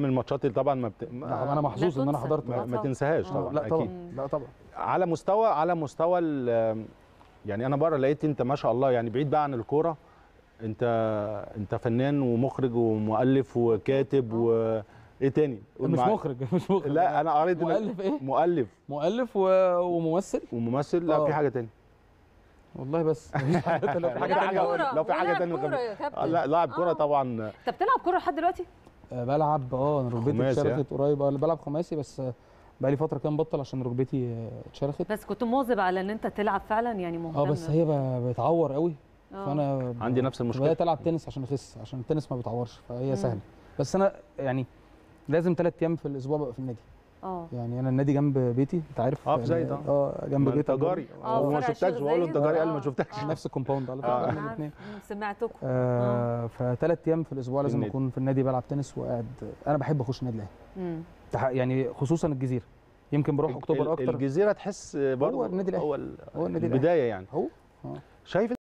من الماتشات اللي طبعا ما, بت... لا، ما, انا محظوظ ان انا تنسى. حضرت ما, آه ما طبعاً. تنساهاش آه، طبعا لا طبعا اكيد لا طبعا على مستوى على مستوى ال- يعني انا بره لقيت انت ما شاء الله يعني بعيد بقى عن الكوره انت انت فنان ومخرج ومؤلف وكاتب وايه تاني قول مش معايا. مخرج مش مخرج لا انا قريت إن- مؤلف ايه مؤلف مؤلف و... وممثل وممثل لا آه. في حاجه تاني والله بس مفيش حاجة- لو في حاجه لاعب تانية أقول. كورة، لو في حاجة ولاعب تانية كورة غير- يا كابتن. آه، لا لاعب كوره آه. طبعا انت بتلعب كوره لحد دلوقتي؟ آه، بلعب اه انا ركبتي خماسي، اتشرخت قريب اه بلعب خماسي بس آه، بقالي فتره كده مبطل عشان ركبتي آه، اتشرخت بس كنت مواظب على ان انت تلعب فعلا يعني مهتم اه بس هي ب- بتعور قوي آه. فانا ب- عندي نفس المشكله بدات العب تنس عشان اخس عشان التنس ما بتعورش فهي مم. سهله بس انا يعني لازم ثلاث ايام في الاسبوع ببقى في النادي اه يعني انا النادي جنب بيتي انت عارف اه في زايد، اه. اه جنب ما بيتي انت جاري آه، وما فرع شفتكش الشيخ بقول له انت زايد. جاري قال آه. ما شفتكش آه. نفس الكومباوند على اه فكره انا احنا عارف. الاثنين مم، سمعتكم آه فثلاث ايام في الاسبوع في لازم النادي. اكون في النادي بلعب تنس وقاعد انا بحب اخش النادي الاهلي مم. تح- يعني خصوصا الجزيره يمكن بروح اكتوبر ال- اكتر الجزيره تحس برضه النادي الأهلي. هو ال- هو النادي الأهلي. البدايه يعني هو شايف